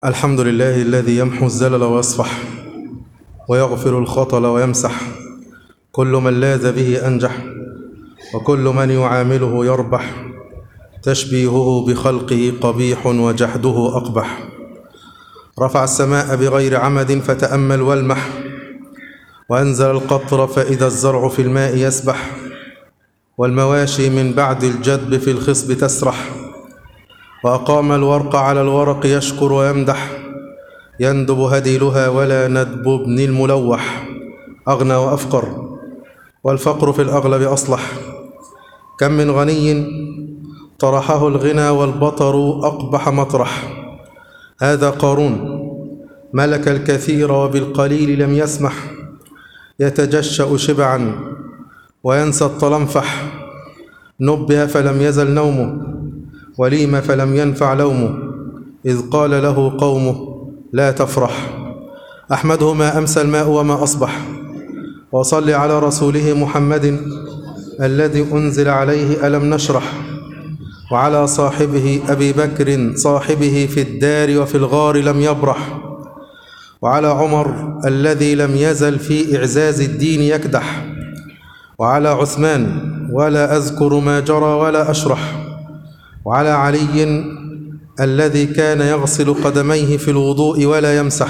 الحمد لله الذي يمحو الزلل ويصفح ويغفر الخطل ويمسح كل من لاذ به أنجح وكل من يعامله يربح تشبيهه بخلقه قبيح وجحده أقبح رفع السماء بغير عمد فتأمل والمح وأنزل القطر فإذا الزرع في الماء يسبح والمواشي من بعد الجدب في الخصب تسرح وأقام الورق على الورق يشكر ويمدح يندب هديلها ولا ندب ابن الملوح أغنى وأفقر والفقر في الأغلب أصلح كم من غني طرحه الغنى والبطر أقبح مطرح هذا قارون ملك الكثير وبالقليل لم يسمح يتجشأ شبعا وينسى الطلنفح نبه فلم يزل نومه وليم فلم ينفع لومه إذ قال له قومه لا تفرح أحمده ما أمسى الماء وما أصبح وصل على رسوله محمد الذي أنزل عليه ألم نشرح وعلى صاحبه أبي بكر صاحبه في الدار وفي الغار لم يبرح وعلى عمر الذي لم يزل في إعزاز الدين يكدح وعلى عثمان ولا أذكر ما جرى ولا أشرح وعلى علي الذي كان يغسل قدميه في الوضوء ولا يمسح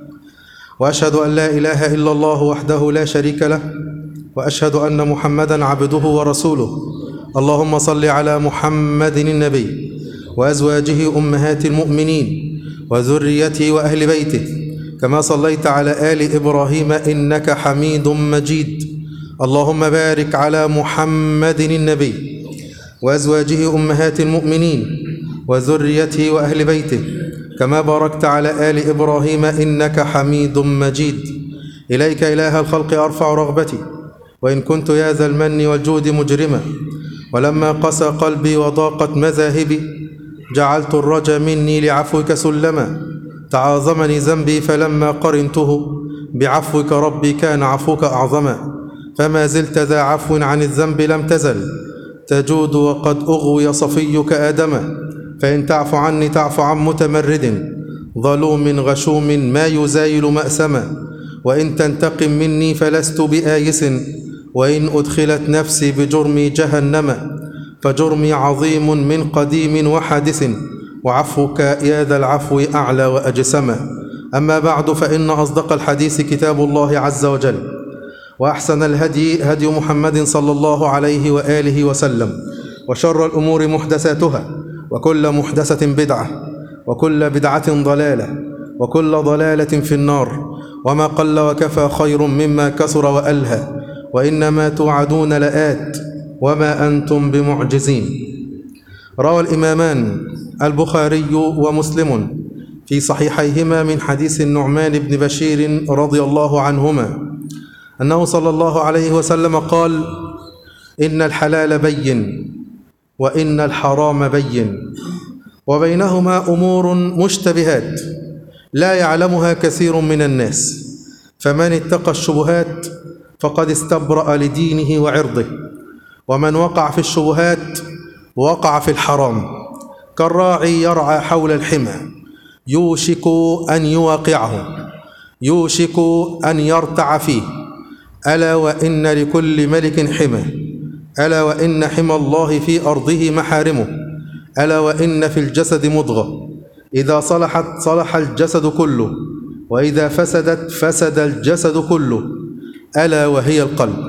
واشهد ان لا اله الا الله وحده لا شريك له واشهد ان محمدا عبده ورسوله اللهم صل على محمد النبي وازواجه امهات المؤمنين وذريته واهل بيته كما صليت على ال ابراهيم انك حميد مجيد اللهم بارك على محمد النبي وازواجه امهات المؤمنين وذريته واهل بيته كما باركت على ال ابراهيم انك حميد مجيد اليك اله الخلق ارفع رغبتي وان كنت يا ذا المن والجود مجرما ولما قسى قلبي وضاقت مذاهبي جعلت الرجا مني لعفوك سلما تعاظمني ذنبي فلما قرنته بعفوك ربي كان عفوك اعظما فما زلت ذا عفو عن الذنب لم تزل تجود وقد أغوي صفيك آدما فإن تعف عني تعف عن متمرد ظلوم غشوم ما يزايل مأسما وإن تنتقم مني فلست بآيس وإن أدخلت نفسي بجرمي جهنم فجرمي عظيم من قديم وحادث وعفوك يا ذا العفو أعلى وأجسما أما بعد فإن أصدق الحديث كتاب الله عز وجل واحسن الهدي هدي محمد صلى الله عليه واله وسلم وشر الامور محدثاتها وكل محدثه بدعه وكل بدعه ضلاله وكل ضلاله في النار وما قل وكفى خير مما كثر والهى وانما توعدون لات وما انتم بمعجزين روى الامامان البخاري ومسلم في صحيحيهما من حديث النعمان بن بشير رضي الله عنهما أنه صلى الله عليه وسلم قال إن الحلال بين وإن الحرام بين وبينهما أمور مشتبهات لا يعلمها كثير من الناس فمن اتقى الشبهات فقد استبرأ لدينه وعرضه ومن وقع في الشبهات وقع في الحرام كالراعي يرعى حول الحمى يوشك أن يواقعه يوشك أن يرتع فيه ألا وإن لكل ملك حمى ألا وإن حمى الله في أرضه محارمه ألا وإن في الجسد مضغة إذا صلحت صلح الجسد كله وإذا فسدت فسد الجسد كله ألا وهي القلب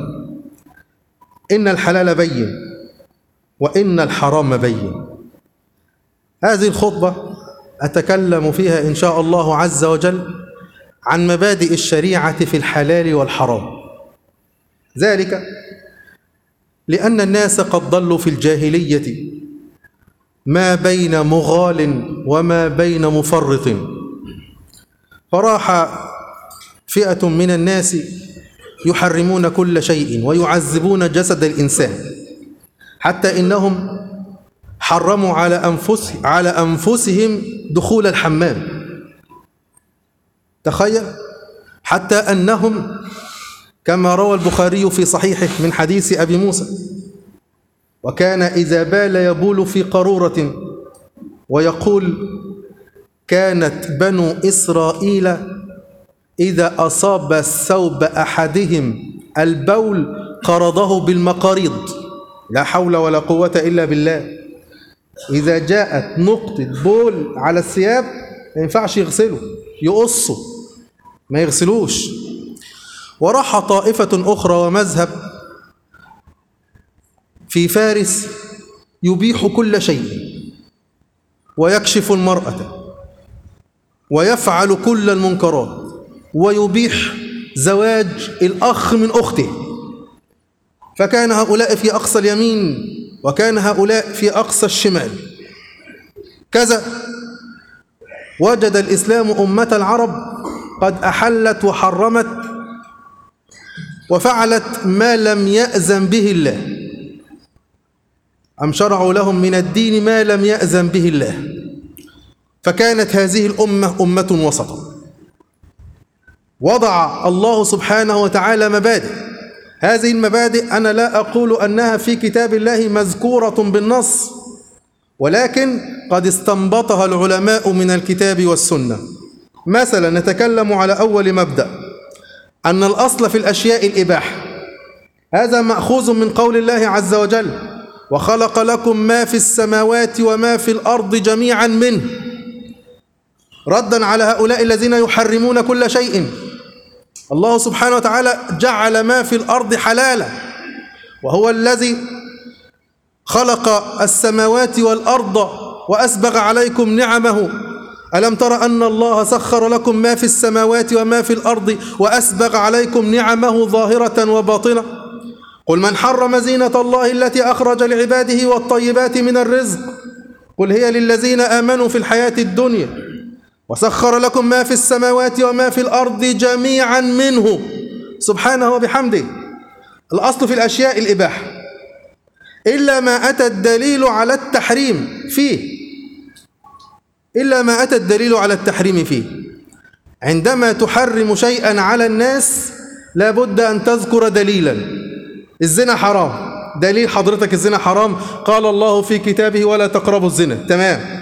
إن الحلال بين وإن الحرام بين هذه الخطبة أتكلم فيها إن شاء الله عز وجل عن مبادئ الشريعة في الحلال والحرام ذلك لأن الناس قد ضلوا في الجاهلية ما بين مغال وما بين مفرط فراح فئة من الناس يحرمون كل شيء ويعذبون جسد الإنسان حتى إنهم حرموا على أنفس على أنفسهم دخول الحمام تخيل حتى أنهم كما روى البخاري في صحيحه من حديث أبي موسى وكان إذا بال يبول في قارورة ويقول كانت بنو إسرائيل إذا أصاب الثوب أحدهم البول قرضه بالمقاريض لا حول ولا قوة إلا بالله إذا جاءت نقطة بول على الثياب ما ينفعش يغسله يقصه ما يغسلوش وراح طائفة أخرى ومذهب في فارس يبيح كل شيء ويكشف المرأة ويفعل كل المنكرات ويبيح زواج الأخ من أخته فكان هؤلاء في أقصى اليمين وكان هؤلاء في أقصى الشمال كذا وجد الإسلام أمة العرب قد أحلت وحرمت وفعلت ما لم يأذن به الله أم شرعوا لهم من الدين ما لم يأذن به الله فكانت هذه الأمة أمة وسطا وضع الله سبحانه وتعالى مبادئ هذه المبادئ أنا لا أقول أنها في كتاب الله مذكورة بالنص ولكن قد استنبطها العلماء من الكتاب والسنة مثلا نتكلم على أول مبدأ أن الأصل في الأشياء الإباحة هذا مأخوذ من قول الله عز وجل وخلق لكم ما في السماوات وما في الأرض جميعا منه ردا على هؤلاء الذين يحرمون كل شيء الله سبحانه وتعالى جعل ما في الأرض حلالا وهو الذي خلق السماوات والأرض وأسبغ عليكم نعمه ألم تر أن الله سخر لكم ما في السماوات وما في الأرض وأسبغ عليكم نعمه ظاهرة وباطنة قل من حرم زينة الله التي أخرج لعباده والطيبات من الرزق قل هي للذين آمنوا في الحياة الدنيا وسخر لكم ما في السماوات وما في الأرض جميعا منه سبحانه وبحمده الأصل في الأشياء الإباحة إلا ما أتى الدليل على التحريم فيه إلا ما أتى الدليل على التحريم فيه عندما تحرم شيئا على الناس لابد أن تذكر دليلا الزنا حرام دليل حضرتك الزنا حرام قال الله في كتابه ولا تقربوا الزنا تمام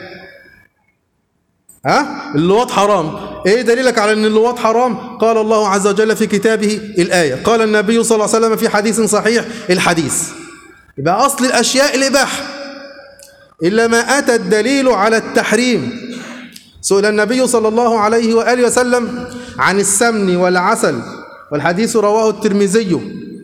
ها اللواط حرام ايه دليلك على ان اللواط حرام قال الله عز وجل في كتابه الآية قال النبي صلى الله عليه وسلم في حديث صحيح الحديث يبقى أصل الأشياء الإباحة إلا ما أتى الدليل على التحريم سئل النبي صلى الله عليه وآله وسلم عن السمن والعسل والحديث رواه الترمذي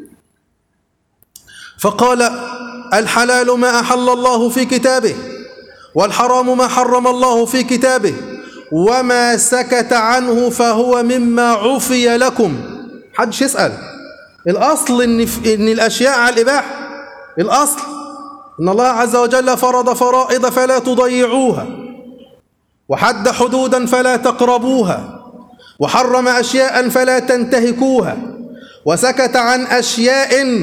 فقال الحلال ما أحل الله في كتابه والحرام ما حرم الله في كتابه وما سكت عنه فهو مما عفي لكم حدش يسأل الأصل إن, إن الأشياء على الإباحة الأصل إن الله عز وجل فرض فرائض فلا تضيعوها وحد حدودا فلا تقربوها وحرم أشياء فلا تنتهكوها وسكت عن أشياء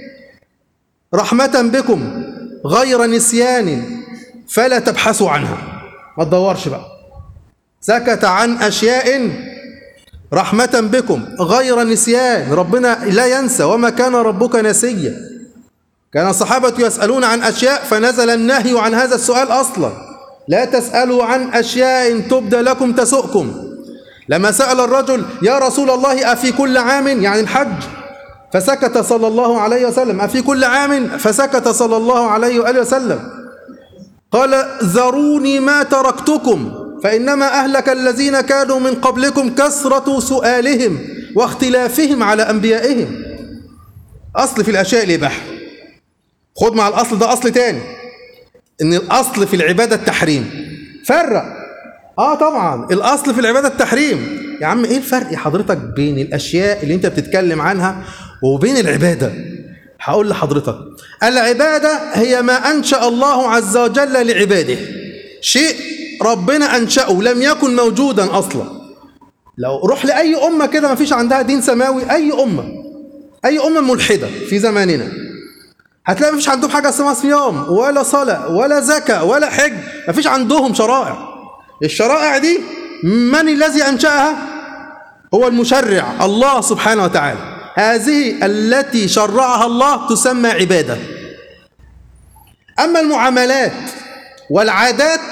رحمة بكم غير نسيان فلا تبحثوا عنها ما تدورش بقى سكت عن أشياء رحمة بكم غير نسيان ربنا لا ينسى وما كان ربك نسيا كان الصحابة يسألون عن أشياء فنزل النهي عن هذا السؤال أصلا لا تسألوا عن أشياء تبدى لكم تسؤكم لما سأل الرجل يا رسول الله أفي كل عام يعني الحج فسكت صلى الله عليه وسلم أفي كل عام فسكت صلى الله عليه وآله وسلم قال ذروني ما تركتكم فإنما أهلك الذين كانوا من قبلكم كثرة سؤالهم واختلافهم على أنبيائهم أصل في الأشياء الإباحة خد مع الأصل ده أصل تاني إن الأصل في العبادة التحريم فرق آه طبعا الأصل في العبادة التحريم يا عم إيه الفرق حضرتك بين الأشياء اللي أنت بتتكلم عنها وبين العبادة هقول لحضرتك العبادة هي ما أنشأ الله عز وجل لعباده شيء ربنا أنشأه لم يكن موجودا أصلا لو روح لأي أمة كده ما فيش عندها دين سماوي أي أمة أي أمة ملحدة في زماننا هتلاقي ما فيش عندهم حاجة اسمها صيام ولا صلاة ولا زكاة ولا حج ما فيش عندهم شرائع الشرائع دي من الذي أنشأها هو المشرع الله سبحانه وتعالى هذه التي شرعها الله تسمى عبادة أما المعاملات والعادات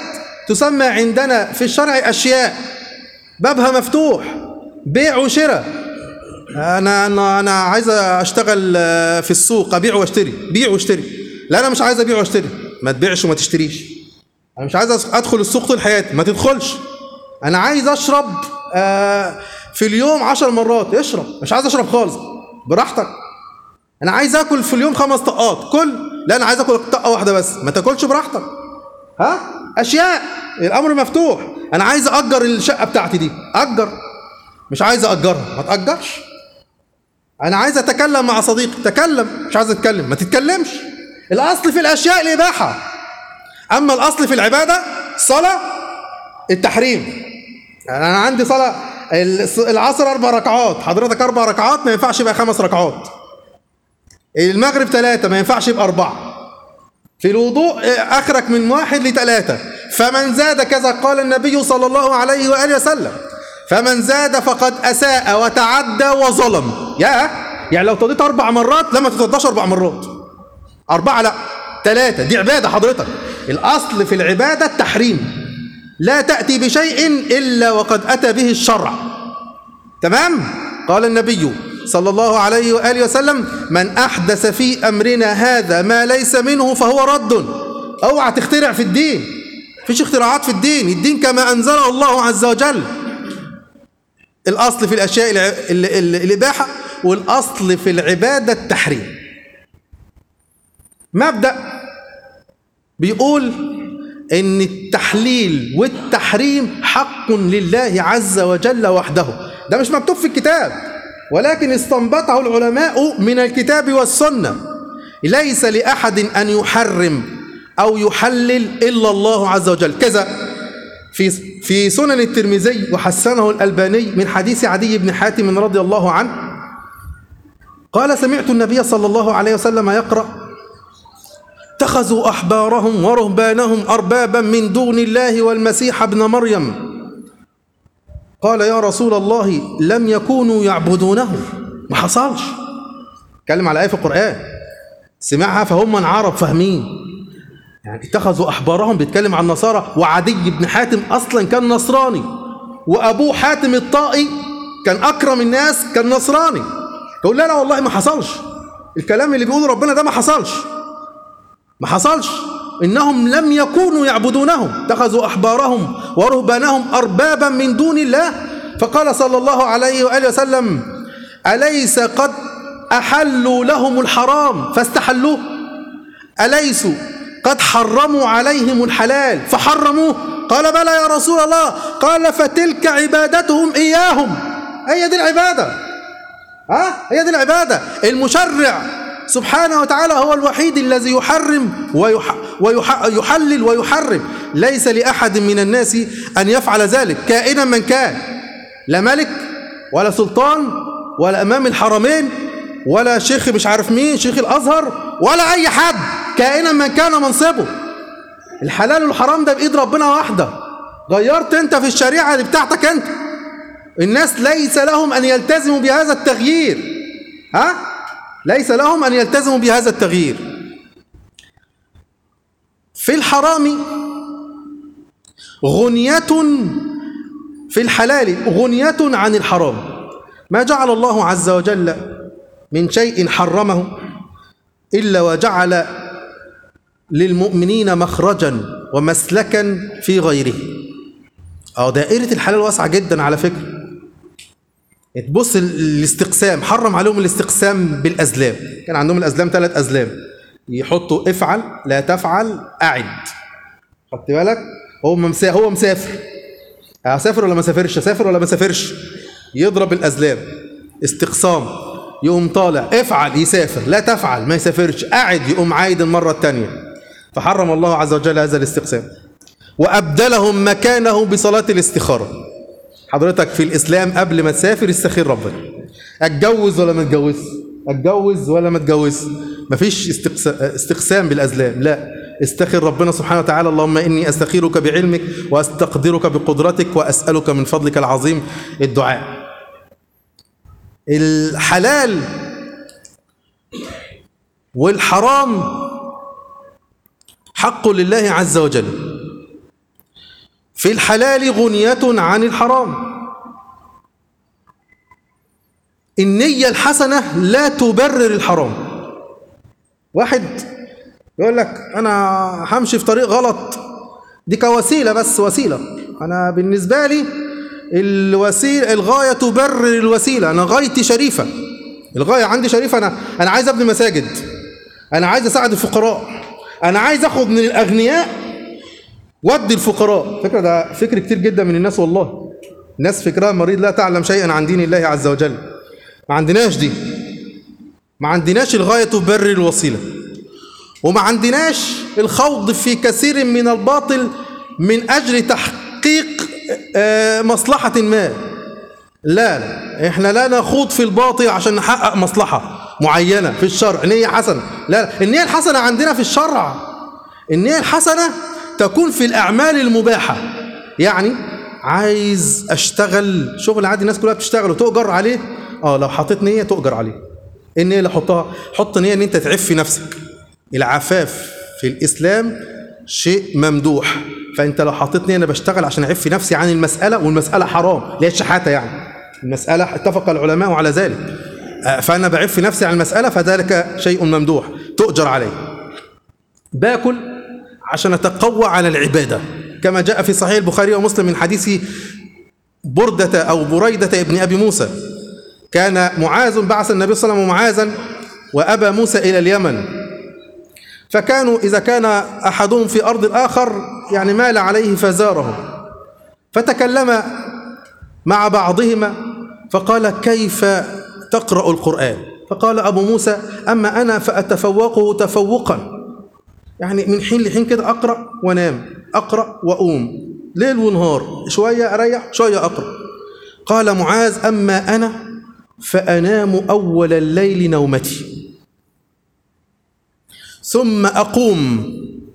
تسمى عندنا في الشرع أشياء بابها مفتوح بيع وشراء أنا أنا أنا عايز أشتغل في السوق أبيع وأشتري بيع واشتري لا أنا مش عايز أبيع وأشتري ما تبيعش وما تشتريش أنا مش عايز أدخل السوق طول حياتي ما تدخلش أنا عايز أشرب آه، في اليوم عشر مرات اشرب مش عايز أشرب خالص براحتك أنا عايز آكل في اليوم خمس طقات كل لا أنا عايز آكل طقة واحدة بس ما تاكلش براحتك ها أشياء الأمر مفتوح أنا عايز أجر الشقة بتاعتي دي أجر مش عايز أجرها ما تأجرش أنا عايز أتكلم مع صديقي تكلم مش عايز أتكلم ما تتكلمش الأصل في الأشياء الإباحة أما الأصل في العبادة الصلاة التحريم يعني أنا عندي صلاة العصر أربع ركعات حضرتك أربع ركعات ما ينفعش يبقى خمس ركعات المغرب ثلاثة ما ينفعش يبقى أربعة في الوضوء أخرك من واحد لثلاثة فمن زاد كذا قال النبي صلى الله عليه وآله وسلم فمن زاد فقد أساء وتعدى وظلم يا يعني لو تضيت أربع مرات لما تتضاش أربع مرات أربعة لا ثلاثة دي عبادة حضرتك الأصل في العبادة التحريم لا تأتي بشيء إلا وقد أتى به الشرع تمام قال النبي صلى الله عليه وآله وسلم من أحدث في أمرنا هذا ما ليس منه فهو رد اوعى تخترع في الدين فيش اختراعات في الدين الدين كما أنزله الله عز وجل الأصل في الأشياء الإباحة والأصل في العبادة التحريم مبدأ بيقول ان التحليل والتحريم حق لله عز وجل وحده ده مش مكتوب في الكتاب ولكن استنبطه العلماء من الكتاب والسنة ليس لأحد أن يحرم أو يحلل إلا الله عز وجل كذا في في سنن الترمذي وحسنه الألباني من حديث عدي بن حاتم رضي الله عنه قال سمعت النبي صلى الله عليه وسلم يقرأ اتخذوا أحبارهم ورهبانهم أربابا من دون الله والمسيح ابن مريم قال يا رسول الله لم يكونوا يعبدونه ما حصلش اتكلم على آية في القرآن سمعها فهم من عرب فاهمين يعني اتخذوا أحبارهم بيتكلم عن النصارى وعدي بن حاتم أصلا كان نصراني وأبوه حاتم الطائي كان أكرم الناس كان نصراني يقول لا لا والله ما حصلش الكلام اللي بيقوله ربنا ده ما حصلش ما حصلش إنهم لم يكونوا يعبدونهم اتخذوا أحبارهم ورهبانهم أربابا من دون الله فقال صلى الله عليه وآله وسلم أليس قد أحلوا لهم الحرام فاستحلوه أليسوا قد حرموا عليهم الحلال فحرموه قال بلى يا رسول الله قال فتلك عبادتهم إياهم هي دي العبادة ها هي دي العبادة المشرع سبحانه وتعالى هو الوحيد الذي يحرم ويح ويحلل ويحرم ليس لأحد من الناس أن يفعل ذلك كائنا من كان لا ملك ولا سلطان ولا أمام الحرمين ولا شيخ مش عارف مين شيخ الأزهر ولا أي حد كائنا من كان منصبه الحلال والحرام ده بإيد ربنا واحدة غيرت أنت في الشريعة اللي بتاعتك أنت الناس ليس لهم أن يلتزموا بهذا التغيير ها ليس لهم أن يلتزموا بهذا التغيير في الحرام غنية في الحلال غنية عن الحرام ما جعل الله عز وجل من شيء حرمه إلا وجعل للمؤمنين مخرجا ومسلكا في غيره أو دائرة الحلال واسعة جدا على فكرة تبص الاستقسام حرم عليهم الاستقسام بالأزلام كان عندهم الأزلام ثلاث أزلام يحطوا افعل لا تفعل أعد خدت بالك هو مسا هو مسافر هسافر ولا ما سافرش اسافر ولا ما سافرش يضرب الأزلام استقسام يقوم طالع افعل يسافر لا تفعل ما يسافرش أعد يقوم عايد المرة الثانية فحرم الله عز وجل هذا الاستقسام وأبدلهم مكانه بصلاة الاستخارة حضرتك في الإسلام قبل ما تسافر استخير ربنا اتجوز ولا ما اتجوز اتجوز ولا ما اتجوز مفيش استقسام بالأزلام لا استخر ربنا سبحانه وتعالى اللهم إني أستخيرك بعلمك وأستقدرك بقدرتك وأسألك من فضلك العظيم الدعاء الحلال والحرام حق لله عز وجل في الحلال غنية عن الحرام النية الحسنة لا تبرر الحرام واحد يقول لك أنا همشي في طريق غلط دي كوسيلة بس وسيلة أنا بالنسبة لي الوسيلة الغاية تبرر الوسيلة أنا غايتي شريفة الغاية عندي شريفة أنا أنا عايز أبني مساجد أنا عايز أساعد الفقراء أنا عايز أخذ من الأغنياء ودي الفقراء فكرة ده فكر كتير جدا من الناس والله الناس فكرها مريض لا تعلم شيئا عن دين الله عز وجل ما عندناش دي ما عندناش الغاية تبرر الوسيلة وما عندناش الخوض في كثير من الباطل من أجل تحقيق آه، مصلحة ما لا لا احنا لا نخوض في الباطل عشان نحقق مصلحة معينة في الشرع نية حسنة لا, لا النية الحسنة عندنا في الشرع النية الحسنة تكون في الأعمال المباحة يعني عايز أشتغل شغل عادي الناس كلها بتشتغل وتؤجر عليه اه لو حطيت نية تؤجر عليه ايه النية اللي حطها حط نية ان انت تعف نفسك العفاف في الإسلام شيء ممدوح فأنت لو حطيت نية أنا بشتغل عشان أعف نفسي عن المسألة والمسألة حرام اللي هي الشحاتة يعني المسألة اتفق العلماء على ذلك آه، فأنا بعف نفسي عن المسألة فذلك شيء ممدوح تؤجر عليه باكل عشان أتقوى على العبادة كما جاء في صحيح البخاري ومسلم من حديث بردة أو بريدة ابن أبي موسى كان معاذ بعث النبي صلى الله عليه وسلم معاذا وأبى موسى إلى اليمن فكانوا إذا كان أحدهم في أرض الآخر يعني مال عليه فزاره فتكلم مع بعضهما فقال كيف تقرأ القرآن فقال أبو موسى أما أنا فأتفوقه تفوقا يعني من حين لحين كده أقرأ وانام أقرأ وأقوم ليل ونهار شوية أريح شوية أقرأ قال معاذ أما أنا فأنام أول الليل نومتي ثم أقوم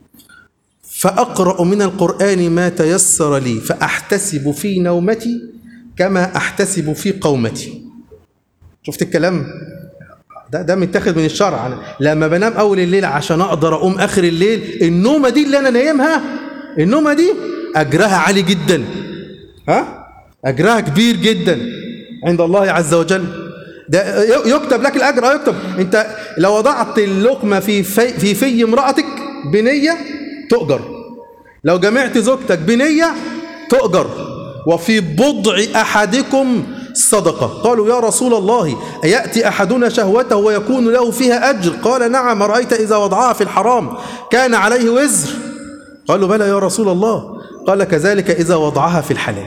فأقرأ من القرآن ما تيسر لي فأحتسب في نومتي كما أحتسب في قومتي شفت الكلام ده ده متاخد من الشرع أنا لما بنام أول الليل عشان أقدر أقوم آخر الليل النومة دي اللي أنا نايمها النومة دي أجرها عالي جدا ها أجرها كبير جدا عند الله عز وجل ده يكتب لك الأجر أه يكتب أنت لو وضعت اللقمة في في في, في امرأتك بنية تؤجر لو جمعت زوجتك بنية تؤجر وفي بضع أحدكم صدقة قالوا يا رسول الله أيأتي أحدنا شهوته ويكون له فيها أجر قال نعم رأيت إذا وضعها في الحرام كان عليه وزر قالوا بلى يا رسول الله قال كذلك إذا وضعها في الحلال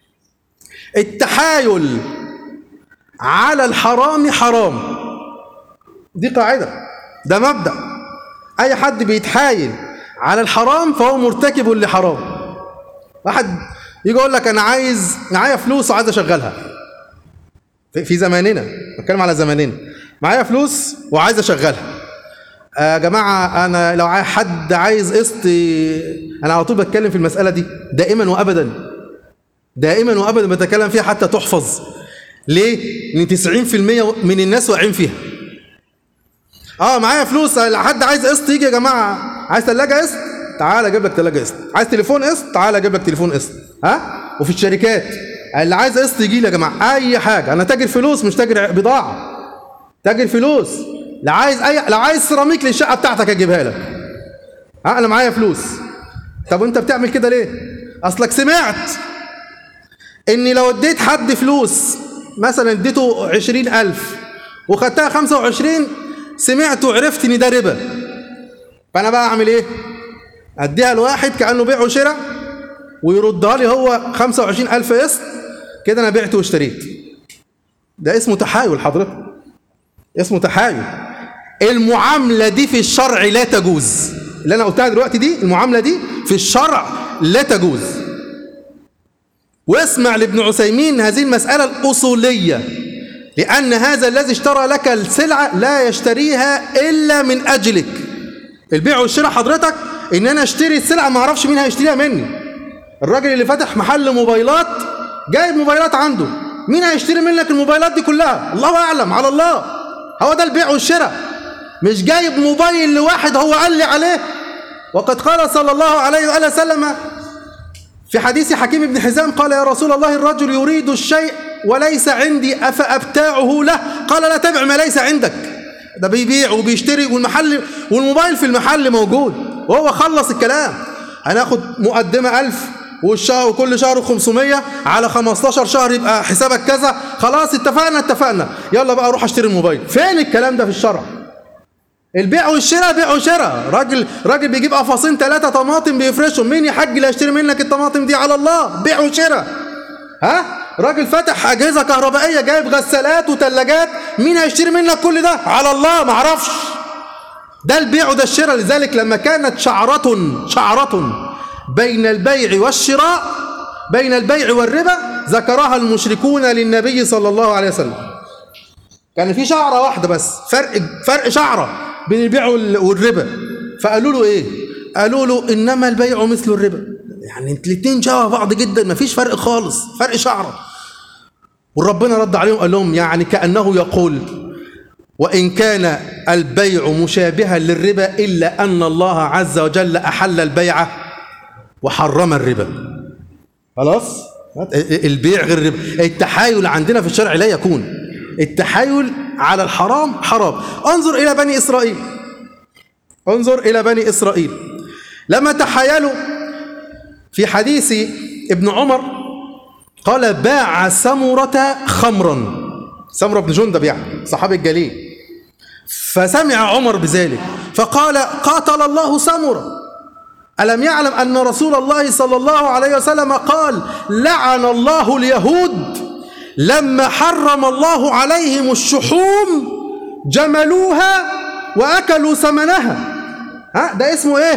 التحايل على الحرام حرام دي قاعدة ده مبدأ أي حد بيتحايل على الحرام فهو مرتكب لحرام واحد يجي يقول لك أنا عايز معايا فلوس وعايز أشغلها في في زماننا بتكلم على زماننا معايا فلوس وعايز أشغلها يا جماعة أنا لو عاي- حد عايز قسط أنا على طول بتكلم في المسألة دي دائما وأبدا دائما وأبدا بتكلم فيها حتى تحفظ ليه؟ لأن 90% من الناس واقعين فيها اه معايا فلوس حد عايز قسط يجي يا جماعه عايز ثلاجه قسط تعالى اجيب لك ثلاجه قسط عايز تليفون قسط تعالى اجيب لك تليفون قسط ها وفي الشركات اللي عايز قسط يجي لي يا جماعه اي حاجه انا تاجر فلوس مش تاجر بضاعه تاجر فلوس لو عايز اي لو عايز سيراميك للشقه بتاعتك اجيبها لك ها انا معايا فلوس طب وانت بتعمل كده ليه اصلك سمعت اني لو اديت حد فلوس مثلا اديته عشرين ألف وخدتها خمسة وعشرين سمعت وعرفت ان ده ربا فانا بقى اعمل ايه اديها لواحد كانه بيع وشراء ويردها لي هو خمسة وعشرين ألف قسط كده انا بعت واشتريت ده اسمه تحايل حضرتك اسمه تحايل المعاملة دي في الشرع لا تجوز اللي انا قلتها دلوقتي دي المعاملة دي في الشرع لا تجوز واسمع لابن عثيمين هذه المسألة الأصولية لأن هذا الذي اشترى لك السلعة لا يشتريها إلا من أجلك البيع والشراء حضرتك إن أنا أشتري السلعة ما أعرفش مين هيشتريها مني الراجل اللي فتح محل موبايلات جايب موبايلات عنده مين هيشتري منك الموبايلات دي كلها الله أعلم على الله هو ده البيع والشراء مش جايب موبايل لواحد هو قال لي عليه وقد قال صلى الله عليه وآله وسلم في حديث حكيم بن حزام قال يا رسول الله الرجل يريد الشيء وليس عندي أفأبتاعه له قال لا تبع ما ليس عندك ده بيبيع وبيشتري والمحل والموبايل في المحل موجود وهو خلص الكلام هناخد مقدمة ألف والشهر وكل شهر 500 على 15 شهر يبقى حسابك كذا خلاص اتفقنا اتفقنا يلا بقى اروح اشتري الموبايل فين الكلام ده في الشرع البيع والشراء بيع وشراء راجل راجل بيجيب قفصين ثلاثة طماطم بيفرشهم مين يا حاج اللي هيشتري منك الطماطم دي على الله بيع وشراء ها راجل فتح أجهزة كهربائية جايب غسالات وثلاجات مين هيشتري منك كل ده على الله ما اعرفش ده البيع وده الشراء لذلك لما كانت شعرة شعرة بين البيع والشراء بين البيع والربا ذكرها المشركون للنبي صلى الله عليه وسلم كان في شعرة واحدة بس فرق فرق شعرة بين البيع وال- والربا فقالوا له ايه قالوا له انما البيع مثل الربا يعني انت الاثنين شبه بعض جدا مفيش فرق خالص فرق شعرة وربنا رد عليهم قال لهم يعني كأنه يقول وإن كان البيع مشابها للربا إلا أن الله عز وجل أحل البيع وحرم الربا خلاص البيع غير الربا التحايل عندنا في الشرع لا يكون التحايل على الحرام حرام انظر إلى بني إسرائيل انظر إلى بني إسرائيل لما تحايلوا في حديث ابن عمر قال باع سمرة خمرا سمرة بن جندب يعني صحابي الجليل فسمع عمر بذلك فقال قاتل الله سمرة ألم يعلم أن رسول الله صلى الله عليه وسلم قال لعن الله اليهود لما حرم الله عليهم الشحوم جملوها وأكلوا ثمنها ها ده اسمه ايه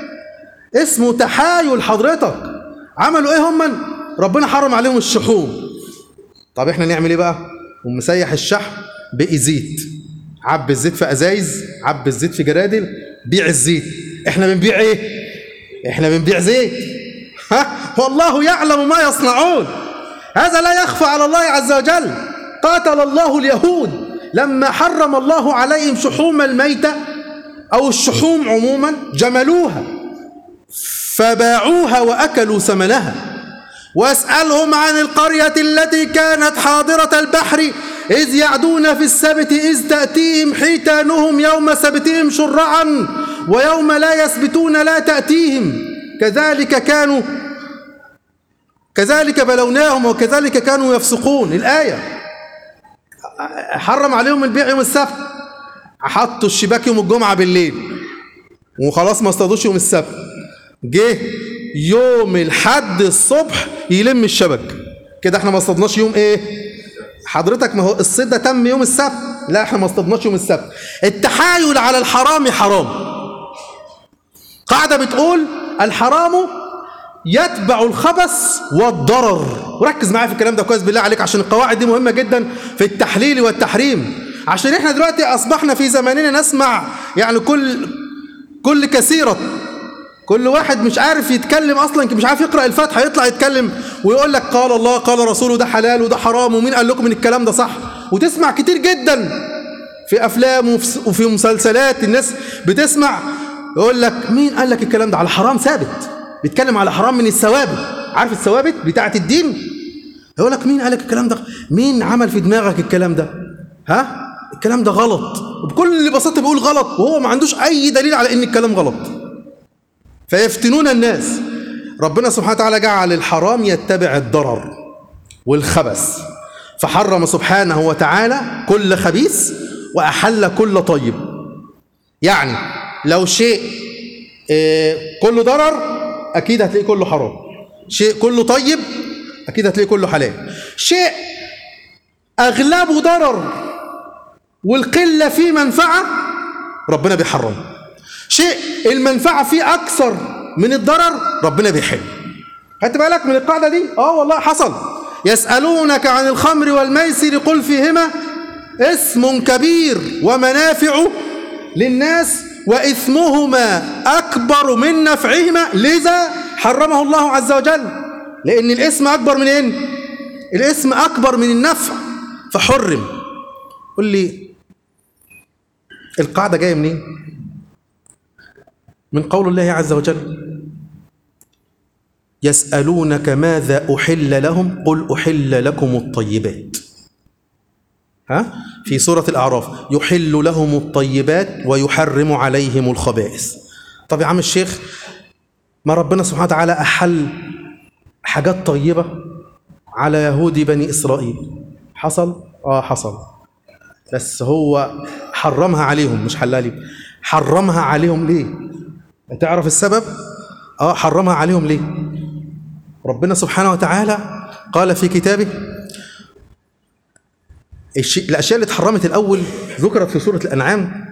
اسمه تحايل حضرتك عملوا ايه هم ربنا حرم عليهم الشحوم طب احنا نعمل ايه بقى ومسيح الشحم بقي زيت عب الزيت في ازايز عب الزيت في جرادل بيع الزيت احنا بنبيع ايه احنا بنبيع زيت ها والله يعلم ما يصنعون هذا لا يخفى على الله عز وجل قاتل الله اليهود لما حرم الله عليهم شحوم الميتة أو الشحوم عموما جملوها فباعوها وأكلوا ثمنها واسألهم عن القرية التي كانت حاضرة البحر إذ يعدون في السبت إذ تأتيهم حيتانهم يوم سبتهم شرعا ويوم لا يسبتون لا تأتيهم كذلك كانوا كذلك بلوناهم وكذلك كانوا يفسقون الآية حرم عليهم البيع يوم السبت حطوا الشباك يوم الجمعة بالليل وخلاص ما اصطادوش يوم السبت جه يوم الحد الصبح يلم الشبك كده احنا ما اصطادناش يوم ايه حضرتك ما هو الصيد ده تم يوم السبت لا احنا ما اصطادناش يوم السبت التحايل على الحرام حرام قاعدة بتقول الحرام يتبع الخبث والضرر وركز معايا في الكلام ده كويس بالله عليك عشان القواعد دي مهمة جدا في التحليل والتحريم عشان احنا دلوقتي اصبحنا في زماننا نسمع يعني كل كل كثيرة كل واحد مش عارف يتكلم اصلا مش عارف يقرا الفاتحه يطلع يتكلم ويقول لك قال الله قال رسوله ده حلال وده حرام ومين قال لكم ان الكلام ده صح وتسمع كتير جدا في افلام وفي وفي مسلسلات الناس بتسمع يقول لك مين قال لك الكلام ده على حرام ثابت بيتكلم على حرام من الثوابت عارف الثوابت بتاعه الدين يقول لك مين قال لك الكلام ده مين عمل في دماغك الكلام ده ها الكلام ده غلط وبكل بساطه بيقول غلط وهو ما عندوش اي دليل على ان الكلام غلط فيفتنون الناس ربنا سبحانه وتعالى جعل الحرام يتبع الضرر والخبث فحرم سبحانه وتعالى كل خبيث وأحل كل طيب يعني لو شيء آه، كله ضرر أكيد هتلاقيه كله حرام شيء كله طيب أكيد هتلاقيه كله حلال شيء أغلبه ضرر والقلة فيه منفعة ربنا بيحرمه شيء المنفعة فيه أكثر من الضرر ربنا بيحل خدت بالك من القاعدة دي؟ آه والله حصل يسألونك عن الخمر والميسر قل فيهما اسم كبير ومنافع للناس وإثمهما أكبر من نفعهما لذا حرمه الله عز وجل لأن الاسم أكبر من إيه؟ الاسم أكبر من النفع فحرم قل لي القاعدة جاية منين؟ من قول الله عز وجل يسألونك ماذا أحل لهم قل أحل لكم الطيبات ها في سورة الأعراف يحل لهم الطيبات ويحرم عليهم الخبائث طب يا عم الشيخ ما ربنا سبحانه وتعالى أحل حاجات طيبة على يهود بني إسرائيل حصل؟ آه حصل بس هو حرمها عليهم مش حلها لي حرمها عليهم ليه؟ تعرف السبب؟ آه حرمها عليهم ليه؟ ربنا سبحانه وتعالى قال في كتابه الشيء الأشياء اللي اتحرمت الأول ذكرت في سورة الأنعام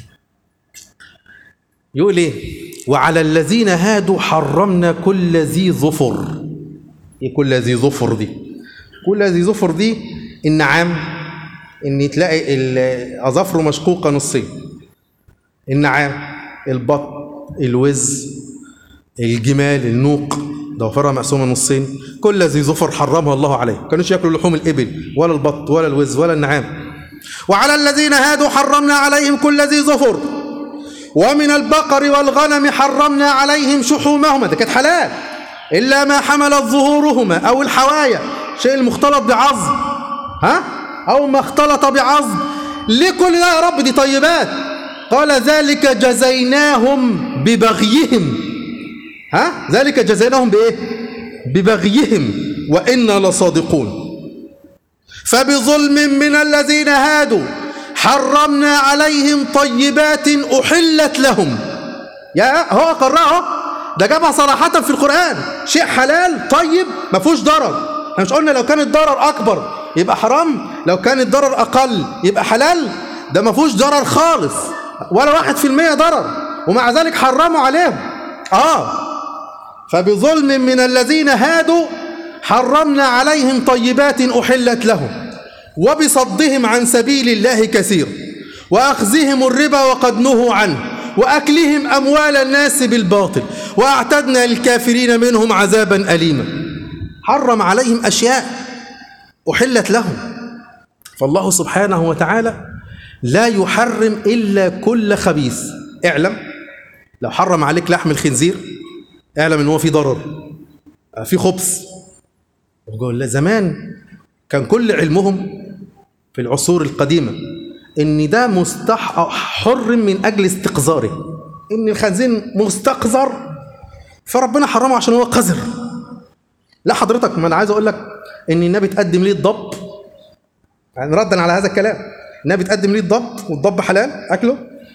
يقول إيه وعلى الذين هادوا حرمنا كل ذي ظفر إيه كل ذي ظفر دي كل ذي ظفر دي النعام إن تلاقي ال- أظافره مشقوقة نصين النعام البط الوز الجمال النوق ضوافرها مقسومه نصين كل ذي ظفر حرمها الله عليه ما كانوش ياكلوا لحوم الابل ولا البط ولا الوز ولا النعام وعلى الذين هادوا حرمنا عليهم كل ذي ظفر ومن البقر والغنم حرمنا عليهم شحومهما ده كانت حلال الا ما حملت ظهورهما او الحوايا شيء المختلط بعظم ها او ما اختلط بعظم ليه كل ده يا رب دي طيبات قال ذلك جزيناهم ببغيهم ها ذلك جزيناهم بايه ببغيهم وانا لصادقون فبظلم من الذين هادوا حرمنا عليهم طيبات احلت لهم يا هو قرأه ده جابها صراحة في القرآن شيء حلال طيب ما فيهوش ضرر احنا مش قلنا لو كان الضرر أكبر يبقى حرام لو كان الضرر أقل يبقى حلال ده ما فيهوش ضرر خالص ولا واحد في المية ضرر ومع ذلك حرموا عليهم آه فبظلم من الذين هادوا حرمنا عليهم طيبات أحلت لهم وبصدهم عن سبيل الله كثير وأخذهم الربا وقد نهوا عنه وأكلهم أموال الناس بالباطل وأعتدنا للكافرين منهم عذابا أليما حرم عليهم أشياء أحلت لهم فالله سبحانه وتعالى لا يحرم إلا كل خبيث اعلم لو حرم عليك لحم الخنزير اعلم ان هو في ضرر في خبث وقال لا زمان كان كل علمهم في العصور القديمة ان ده مستح حرم من اجل استقذاره ان الخنزير مستقذر فربنا حرمه عشان هو قذر لا حضرتك ما انا عايز اقول لك ان النبي تقدم ليه الضب يعني ردا على هذا الكلام النبي تقدم ليه الضب والضب حلال اكله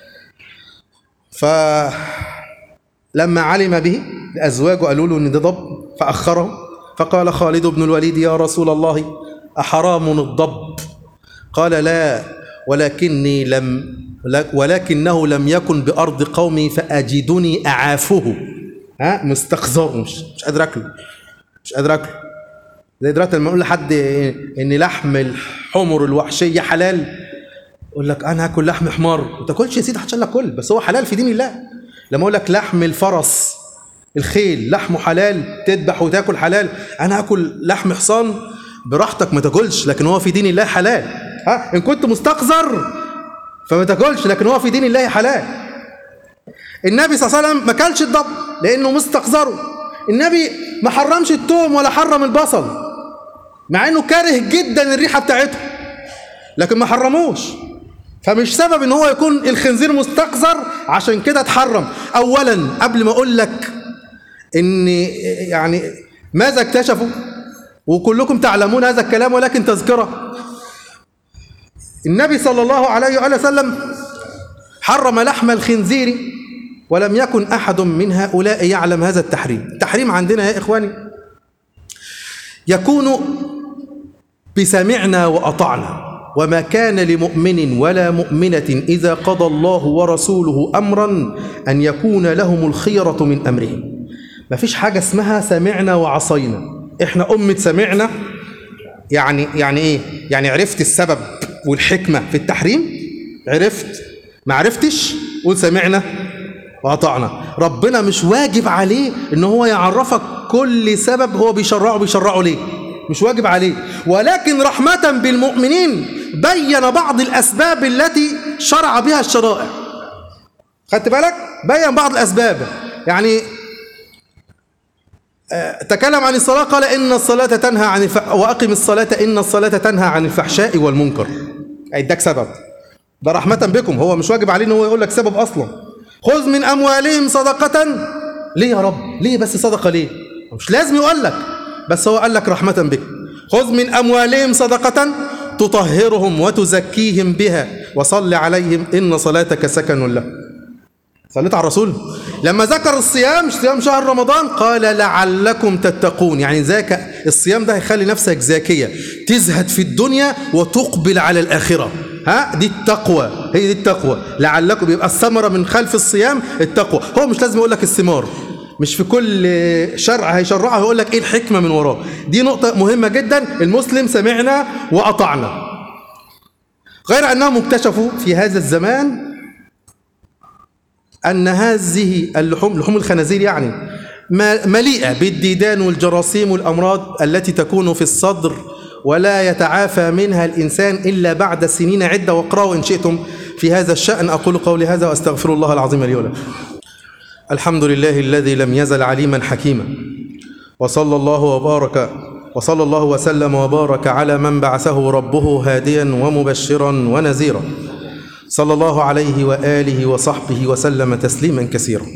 ف لما علم به أزواجه قالوا له إن ده ضب فأخره فقال خالد بن الوليد يا رسول الله أحرام الضب قال لا ولكني لم ولكنه لم يكن بأرض قومي فأجدني أعافه ها مستقذر مش مش قادر أكله مش قادر أكله زي دلوقتي لما أقول لحد إن لحم الحمر الوحشية حلال يقول لك أنا هاكل لحم حمار ما تاكلش يا سيدي عشان لك كل بس هو حلال في دين الله لما اقول لك لحم الفرس الخيل لحمه حلال تذبح وتاكل حلال انا اكل لحم حصان براحتك ما تاكلش لكن هو في دين الله حلال ها ان كنت مستقذر فما تاكلش لكن هو في دين الله حلال النبي صلى الله عليه وسلم ما كلش الضب لانه مستقذره النبي ما حرمش التوم ولا حرم البصل مع انه كاره جدا الريحه بتاعته لكن ما حرموش فمش سبب ان هو يكون الخنزير مستقذر عشان كده اتحرم اولا قبل ما اقول لك ان يعني ماذا اكتشفوا وكلكم تعلمون هذا الكلام ولكن تذكره النبي صلى الله عليه وآله وسلم حرم لحم الخنزير ولم يكن أحد من هؤلاء يعلم هذا التحريم التحريم عندنا يا إخواني يكون بسمعنا وأطعنا وما كان لمؤمن ولا مؤمنة إذا قضى الله ورسوله أمرا أن يكون لهم الخيرة من أمرهم ما فيش حاجة اسمها سمعنا وعصينا إحنا أمة سمعنا يعني يعني إيه؟ يعني عرفت السبب والحكمة في التحريم عرفت ما عرفتش قول سمعنا وأطعنا ربنا مش واجب عليه إن هو يعرفك كل سبب هو بيشرعه بيشرعه ليه مش واجب عليه ولكن رحمة بالمؤمنين بين بعض الأسباب التي شرع بها الشرائع خدت بالك بين بعض الأسباب يعني تكلم عن الصلاة قال إن الصلاة تنهى عن الف... وأقم الصلاة إن الصلاة تنهى عن الفحشاء والمنكر اداك سبب ده رحمة بكم هو مش واجب عليه إن هو يقول لك سبب أصلا خذ من أموالهم صدقة ليه يا رب ليه بس صدقة ليه مش لازم يقول لك بس هو قال لك رحمة بكم خذ من أموالهم صدقة تطهرهم وتزكيهم بها وصل عليهم إن صلاتك سكن لهم صليت على الرسول لما ذكر الصيام صيام شهر رمضان قال لعلكم تتقون يعني ذاك الصيام ده هيخلي نفسك ذاكية تزهد في الدنيا وتقبل على الآخرة ها دي التقوى هي دي التقوى لعلكم يبقى الثمرة من خلف الصيام التقوى هو مش لازم يقول لك الثمار مش في كل شرع هيشرعه يقول لك ايه الحكمة من وراه دي نقطة مهمة جدا المسلم سمعنا وأطعنا غير أنهم اكتشفوا في هذا الزمان أن هذه اللحوم لحوم الخنازير يعني مليئة بالديدان والجراثيم والأمراض التي تكون في الصدر ولا يتعافى منها الإنسان إلا بعد سنين عدة واقرأوا إن شئتم في هذا الشأن أقول قولي هذا وأستغفر الله العظيم لي ولكم الحمد لله الذي لم يزل عليما حكيما وصلى الله وبارك وصلى الله وسلم وبارك على من بعثه ربه هاديا ومبشرا ونذيرا صلى الله عليه وآله وصحبه وسلم تسليما كثيرا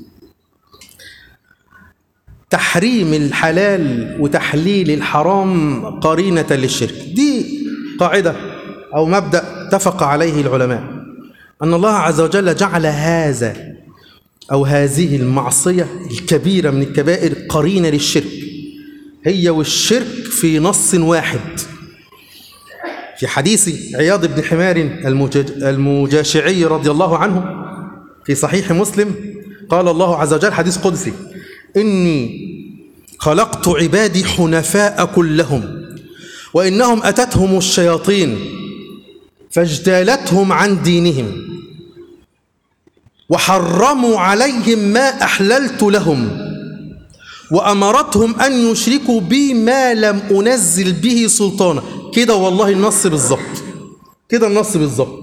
تحريم الحلال وتحليل الحرام قرينة للشرك دي قاعدة أو مبدأ اتفق عليه العلماء أن الله عز وجل جعل هذا أو هذه المعصية الكبيرة من الكبائر قرينة للشرك هي والشرك في نص واحد في حديث عياض بن حمار المجاشعي رضي الله عنه في صحيح مسلم قال الله عز وجل حديث قدسي إني خلقت عبادي حنفاء كلهم وإنهم أتتهم الشياطين فاجتالتهم عن دينهم وحرموا عليهم ما أحللت لهم وأمرتهم أن يشركوا بي ما لم أنزل به سلطانا كده والله النص بالظبط كده النص بالظبط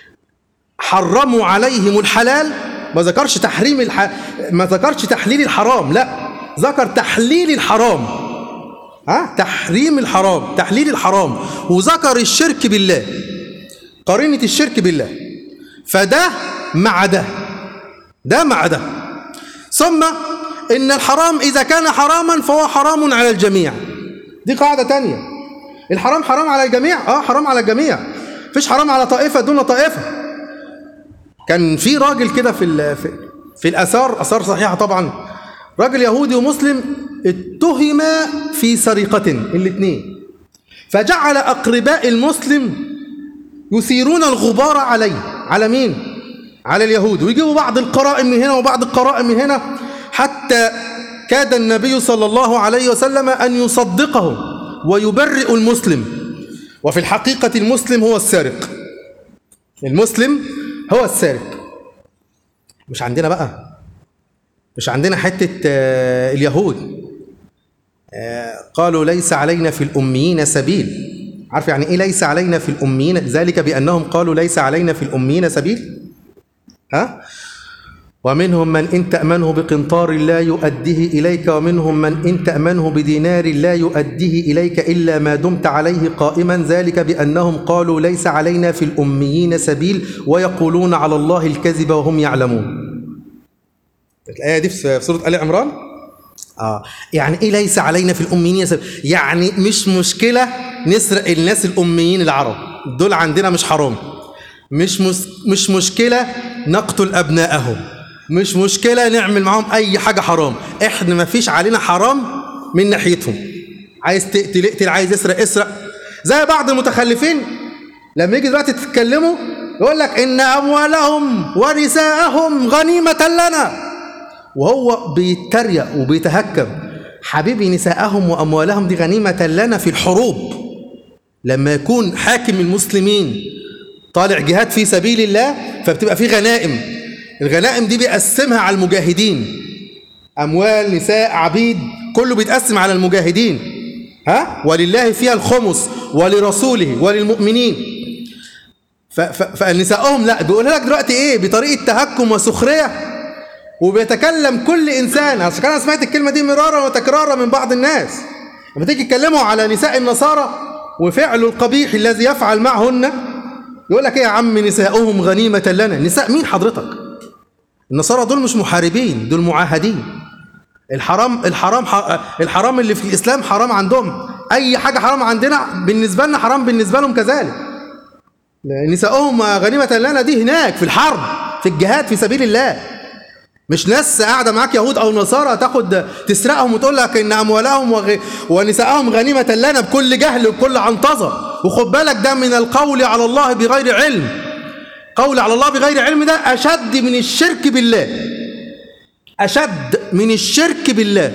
حرموا عليهم الحلال ما ذكرش تحريم الح... ما ذكرش تحليل الحرام لا ذكر تحليل الحرام ها تحريم الحرام تحليل الحرام وذكر الشرك بالله قرينة الشرك بالله فده مع ده ده مع ده ثم إن الحرام إذا كان حراما فهو حرام على الجميع دي قاعدة تانية الحرام حرام على الجميع اه حرام على الجميع مفيش حرام على طائفة دون طائفة كان في راجل كده في ال في, في الآثار آثار صحيحة طبعا راجل يهودي ومسلم اتهم في سرقة الاثنين فجعل أقرباء المسلم يثيرون الغبار عليه على مين؟ على اليهود ويجيبوا بعض القرائن من هنا وبعض القرائن من هنا حتى كاد النبي صلى الله عليه وسلم أن يصدقه ويبرئ المسلم وفي الحقيقة المسلم هو السارق المسلم هو السارق مش عندنا بقى مش عندنا حتة آه اليهود آه قالوا ليس علينا في الأميين سبيل عارف يعني إيه ليس علينا في الأميين ذلك بأنهم قالوا ليس علينا في الأميين سبيل ها ومنهم من إن تأمنه بقنطار لا يؤديه إليك ومنهم من إن تأمنه بدينار لا يؤديه إليك إلا ما دمت عليه قائما ذلك بأنهم قالوا ليس علينا في الأميين سبيل ويقولون على الله الكذب وهم يعلمون الآية دي في سورة آل عمران آه يعني إيه ليس علينا في الأميين سبيل يعني مش مشكلة نسرق الناس الأميين العرب دول عندنا مش حرام مش مس مش مشكلة نقتل أبنائهم مش مشكلة نعمل معاهم أي حاجة حرام إحنا ما فيش علينا حرام من ناحيتهم عايز تقتل اقتل عايز يسرق اسرق زي بعض المتخلفين لما يجي دلوقتي تتكلموا يقول لك إن أموالهم ونساءهم غنيمة لنا وهو بيتريق وبيتهكم حبيبي نساءهم وأموالهم دي غنيمة لنا في الحروب لما يكون حاكم المسلمين طالع جهاد في سبيل الله فبتبقى في غنائم الغنائم دي بيقسمها على المجاهدين أموال نساء عبيد كله بيتقسم على المجاهدين ها ولله فيها الخمس ولرسوله وللمؤمنين فنسائهم لا بيقول لك دلوقتي ايه بطريقه تهكم وسخريه وبيتكلم كل انسان عشان كده انا سمعت الكلمه دي مرارا وتكرارا من بعض الناس لما تيجي تكلموا على نساء النصارى وفعل القبيح الذي يفعل معهن يقول لك ايه يا عم نساؤهم غنيمه لنا نساء مين حضرتك النصارى دول مش محاربين دول معاهدين الحرام الحرام الحرام اللي في الاسلام حرام عندهم اي حاجه حرام عندنا بالنسبه لنا حرام بالنسبه لهم كذلك نساؤهم غنيمه لنا دي هناك في الحرب في الجهاد في سبيل الله مش ناس قاعده معاك يهود او نصارى تاخد تسرقهم وتقول لك ان اموالهم وغ... ونساءهم غنيمه لنا بكل جهل وبكل عنطزه وخد بالك ده من القول على الله بغير علم قول على الله بغير علم ده اشد من الشرك بالله اشد من الشرك بالله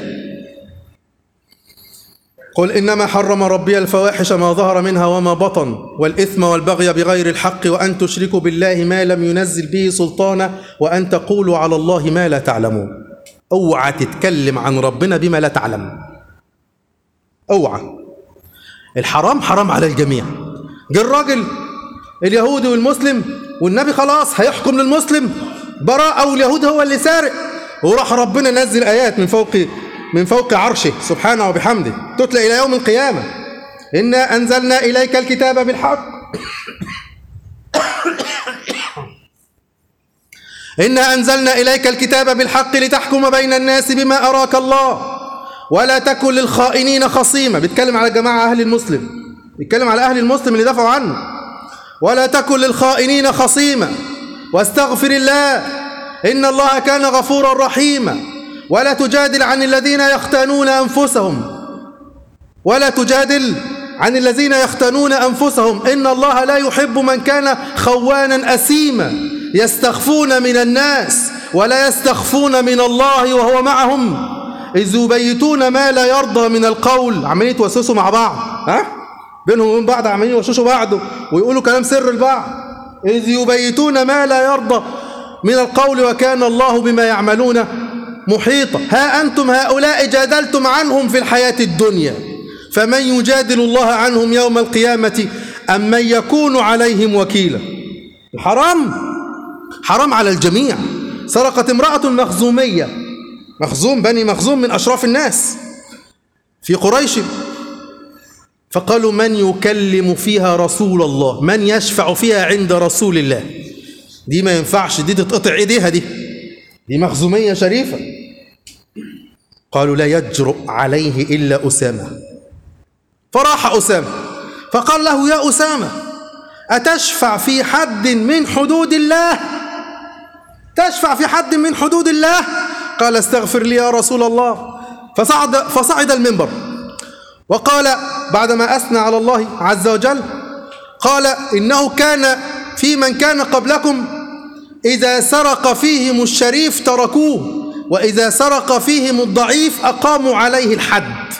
قل انما حرم ربي الفواحش ما ظهر منها وما بطن والاثم والبغي بغير الحق وان تشركوا بالله ما لم ينزل به سلطانا وان تقولوا على الله ما لا تعلمون اوعى تتكلم عن ربنا بما لا تعلم اوعى الحرام حرام على الجميع جه الراجل اليهودي والمسلم والنبي خلاص هيحكم للمسلم براء او اليهود هو اللي سارق وراح ربنا نزل ايات من فوق من فوق عرشه سبحانه وبحمده تتلى إلى يوم القيامة إنا أنزلنا إليك الكتاب بالحق إنا أنزلنا إليك الكتاب بالحق لتحكم بين الناس بما أراك الله ولا تكن للخائنين خصيما بيتكلم على جماعة أهل المسلم بيتكلم على أهل المسلم اللي دفعوا عنه ولا تكن للخائنين خصيما واستغفر الله إن الله كان غفورا رحيما ولا تجادل عن الذين يختانون أنفسهم ولا تجادل عن الذين يختانون أنفسهم إن الله لا يحب من كان خوانا أسيما يستخفون من الناس ولا يستخفون من الله وهو معهم إذ يبيتون ما لا يرضى من القول عمالين يتوسوسوا مع بعض ها بينهم وبين بعض عمالين يوشوشوا بعض ويقولوا كلام سر لبعض إذ يبيتون ما لا يرضى من القول وكان الله بما يعملون محيطة ها أنتم هؤلاء جادلتم عنهم في الحياة الدنيا فمن يجادل الله عنهم يوم القيامة أم من يكون عليهم وكيلا حرام حرام على الجميع سرقت امرأة مخزومية مخزوم بني مخزوم من أشراف الناس في قريش فقالوا من يكلم فيها رسول الله من يشفع فيها عند رسول الله دي ما ينفعش دي تتقطع ايديها دي دي مخزومية شريفة قالوا لا يجرؤ عليه إلا أسامة فراح أسامة فقال له يا أسامة أتشفع في حد من حدود الله تشفع في حد من حدود الله قال استغفر لي يا رسول الله فصعد, فصعد المنبر وقال بعدما أثنى على الله عز وجل قال إنه كان في من كان قبلكم إذا سرق فيهم الشريف تركوه وإذا سرق فيهم الضعيف أقاموا عليه الحد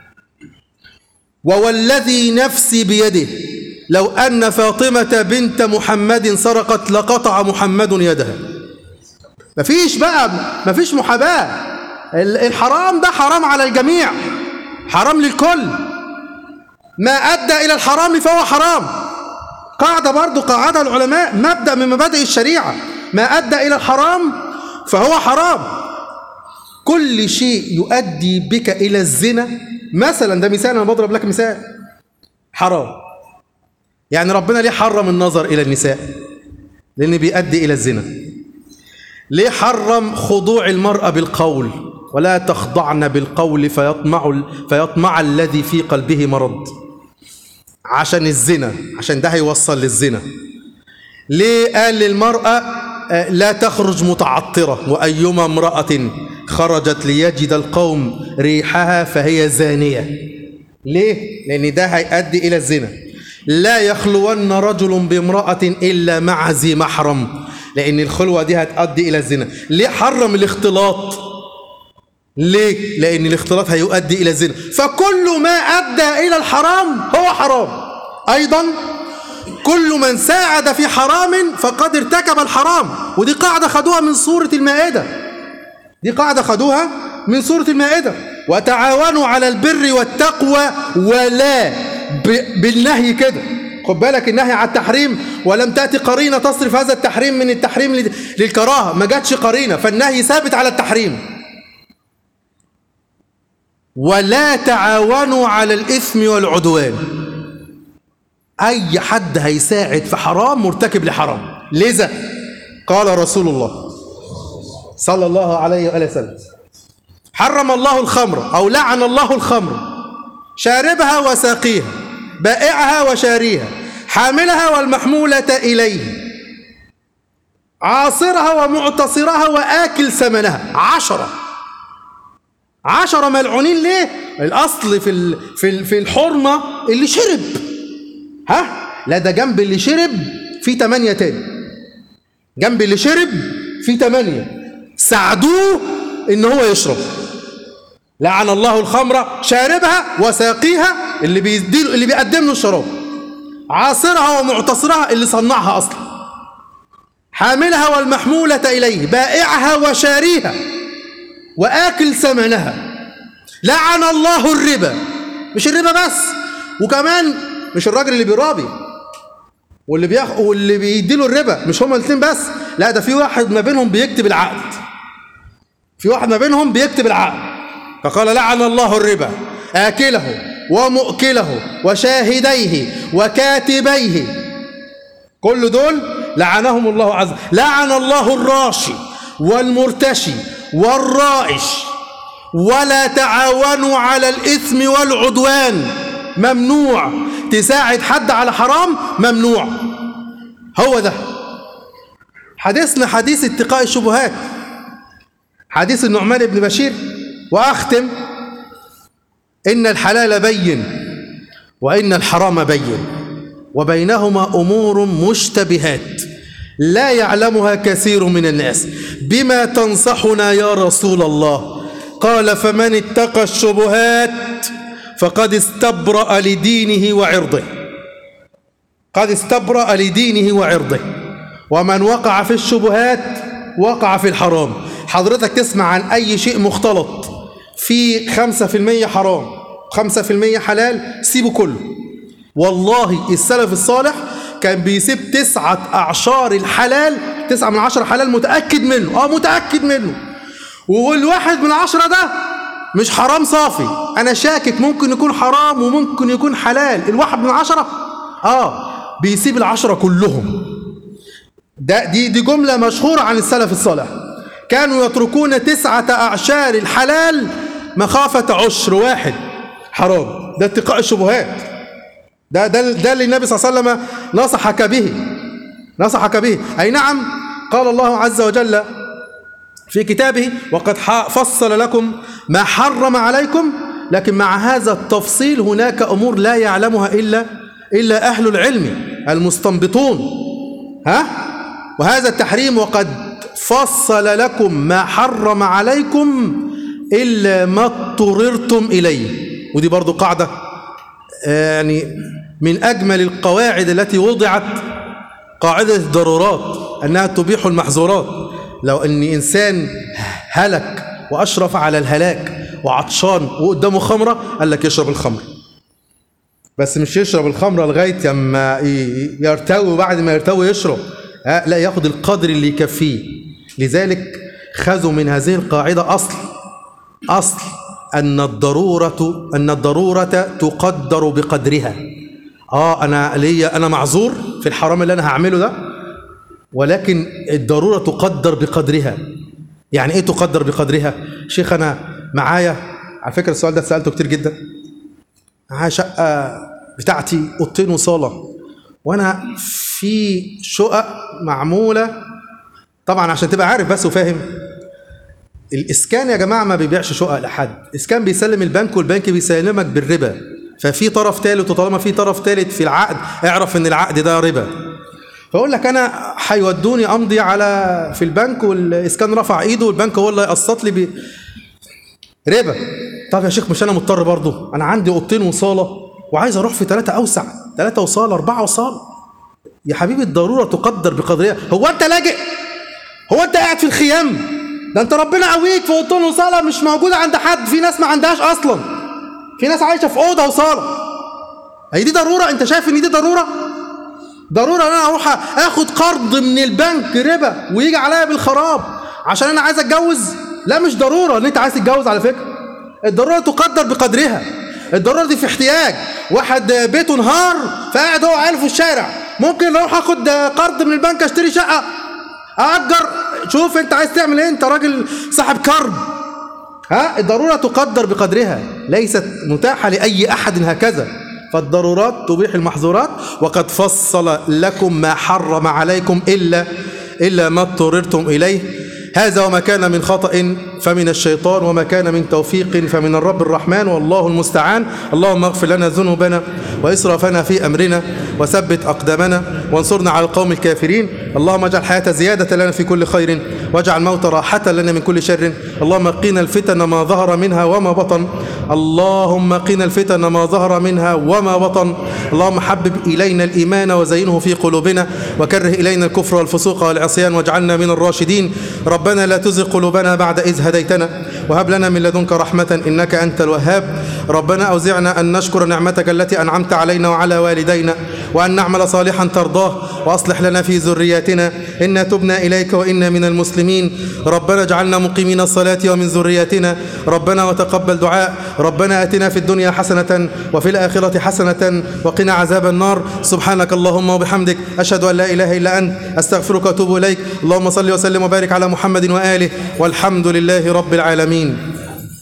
ووالذي نفسي بيده لو أن فاطمة بنت محمد سرقت لقطع محمد يدها مفيش بقى مفيش محاباة الحرام ده حرام على الجميع حرام للكل ما أدى إلى الحرام فهو حرام قاعدة برضو قاعدة العلماء مبدأ من مبادئ الشريعة ما أدى إلى الحرام فهو حرام كل شيء يؤدي بك إلى الزنا مثلا ده مثال أنا بضرب لك مثال حرام يعني ربنا ليه حرم النظر إلى النساء لأن بيؤدي إلى الزنا ليه حرم خضوع المرأة بالقول ولا تخضعن بالقول فيطمع, فيطمع الذي في قلبه مرض عشان الزنا عشان ده هيوصل للزنا ليه قال للمرأة لا تخرج متعطرة وأيما امرأة خرجت ليجد القوم ريحها فهي زانية ليه؟ لأن ده هيؤدي إلى الزنا لا يخلون رجل بامرأة إلا مع ذي محرم لأن الخلوة دي هتؤدي إلى الزنا ليه حرم الاختلاط ليه؟ لأن الاختلاط هيؤدي إلى الزنا فكل ما أدى إلى الحرام هو حرام أيضا كل من ساعد في حرام فقد ارتكب الحرام ودي قاعدة خدوها من سورة المائدة دي قاعدة خدوها من سورة المائدة وتعاونوا على البر والتقوى ولا بالنهي كده خد بالك النهي على التحريم ولم تأتي قرينة تصرف هذا التحريم من التحريم لل- للكراهة ما جاتش قرينة فالنهي ثابت على التحريم ولا تعاونوا على الإثم والعدوان أي حد هيساعد في حرام مرتكب لحرام لذا قال رسول الله صلى الله عليه وآله وسلم حرم الله الخمر أو لعن الله الخمر شاربها وساقيها بائعها وشاريها حاملها والمحمولة إليه عاصرها ومعتصرها وآكل ثمنها عشرة عشرة ملعونين ليه؟ الأصل في ال- في ال- في الحرمة اللي شرب ها؟ لا ده جنب اللي شرب في تمانية تاني جنب اللي شرب في تمانية ساعدوه إن هو يشرب لعن الله الخمر شاربها وساقيها اللي بيديله اللي بيقدم له الشراب عاصرها ومعتصرها اللي صنعها اصلا حاملها والمحمولة إليه بائعها وشاريها وآكل ثمنها لعن الله الربا مش الربا بس وكمان مش الراجل اللي بيرابي واللي بياخ واللي بيديله الربا مش هما الاثنين بس لا ده في واحد ما بينهم بيكتب العقد في واحد ما بينهم بيكتب العقد فقال لعن الله الربا آكله ومؤكله وشاهديه وكاتبيه كل دول لعنهم الله عز وجل لعن الله الراشي والمرتشي والرائش ولا تعاونوا على الإثم والعدوان ممنوع تساعد حد على حرام ممنوع هو ده حديثنا حديث اتقاء الشبهات حديث النعمان بن بشير وأختم إن الحلال بين وإن الحرام بين وبينهما أمور مشتبهات لا يعلمها كثير من الناس بما تنصحنا يا رسول الله قال فمن اتقى الشبهات فقد استبرأ لدينه وعرضه قد استبرأ لدينه وعرضه ومن وقع في الشبهات وقع في الحرام حضرتك تسمع عن أي شيء مختلط في خمسة في المية حرام خمسة في المية حلال سيبه كله والله السلف الصالح كان بيسيب تسعة أعشار الحلال تسعة من عشرة حلال متأكد منه اه متأكد منه والواحد من عشرة ده مش حرام صافي أنا شاكك ممكن يكون حرام وممكن يكون حلال الواحد من عشرة اه بيسيب العشرة كلهم ده دي دي جملة مشهورة عن السلف الصالح كانوا يتركون تسعة أعشار الحلال مخافة عشر واحد حرام ده اتقاء الشبهات ده ده ده اللي النبي صلى الله عليه وسلم نصحك به نصحك به أي نعم قال الله عز وجل في كتابه وقد فصل لكم ما حرم عليكم لكن مع هذا التفصيل هناك أمور لا يعلمها إلا إلا أهل العلم المستنبطون ها وهذا التحريم وقد فصل لكم ما حرم عليكم إلا ما اضطررتم إليه ودي برضو قاعدة يعني من أجمل القواعد التي وضعت قاعدة الضرورات أنها تبيح المحظورات لو أن إنسان هلك وأشرف على الهلاك وعطشان وقدامه خمرة قال لك يشرب الخمر بس مش يشرب الخمرة لغاية لما يرتوي وبعد ما يرتوي يشرب لا ياخد القدر اللي يكفيه لذلك خذوا من هذه القاعدة أصل أصل أن الضرورة أن الضرورة تقدر بقدرها آه أنا ليا أنا معذور في الحرام اللي أنا هعمله ده ولكن الضرورة تقدر بقدرها يعني إيه تقدر بقدرها شيخ أنا معايا على فكرة السؤال ده سألته كتير جدا معايا شقة بتاعتي أوضتين وصالة وأنا في شقق معمولة طبعا عشان تبقى عارف بس وفاهم الاسكان يا جماعه ما بيبيعش شقق لحد اسكان بيسلم البنك والبنك بيسلمك بالربا ففي طرف ثالث وطالما في طرف ثالث في العقد اعرف ان العقد ده ربا فاقول لك انا هيودوني امضي على في البنك والاسكان رفع ايده والبنك هو اللي هيقسط لي ب... ربا طب يا شيخ مش انا مضطر برضه انا عندي اوضتين وصاله وعايز اروح في ثلاثه اوسع ثلاثه وصاله اربعه وصاله يا حبيبي الضروره تقدر بقدرها هو انت لاجئ هو انت قاعد في الخيام ده انت ربنا قويك في اوضتين وصاله مش موجوده عند حد في ناس ما عندهاش اصلا في ناس عايشه في اوضه وصاله هي دي ضروره انت شايف ان دي ضروره ضرورة ان انا اروح اخد قرض من البنك ربا ويجي عليا بالخراب عشان انا عايز اتجوز لا مش ضرورة ان انت عايز تتجوز على فكرة الضرورة تقدر بقدرها الضرورة دي في احتياج واحد بيته انهار فقاعد هو عياله في الشارع ممكن اروح اخد قرض من البنك اشتري شقة اجر شوف انت عايز تعمل ايه انت راجل صاحب كرب ها الضرورة تقدر بقدرها ليست متاحة لأي أحد هكذا فالضرورات تبيح المحظورات وقد فصل لكم ما حرم عليكم إلا إلا ما اضطررتم إليه هذا وما كان من خطأ فمن الشيطان وما كان من توفيق فمن الرب الرحمن والله المستعان اللهم اغفر لنا ذنوبنا وإسرافنا في أمرنا وثبت أقدامنا وانصرنا على القوم الكافرين اللهم اجعل الحياة زيادة لنا في كل خير واجعل الموت راحة لنا من كل شر اللهم قنا الفتن ما ظهر منها وما بطن اللهم قنا الفتن ما ظهر منها وما بطن اللهم حبب إلينا الإيمان وزينه في قلوبنا وكره إلينا الكفر والفسوق والعصيان واجعلنا من الراشدين ربنا لا تزغ قلوبنا بعد إذ هديتنا وهب لنا من لدنك رحمة إنك أنت الوهاب ربنا أوزعنا أن نشكر نعمتك التي أنعمت علينا وعلى والدينا وأن نعمل صالحا ترضاه وأصلح لنا في ذرياتنا إنا تبنا إليك وإنا من المسلمين ربنا اجعلنا مقيمين الصلاة ومن ذرياتنا ربنا وتقبل دعاء ربنا آتنا في الدنيا حسنة وفي الآخرة حسنة وقنا عذاب النار سبحانك اللهم وبحمدك أشهد أن لا إله إلا أنت أستغفرك وأتوب إليك اللهم صل وسلم وبارك على محمد وآله والحمد لله رب العالمين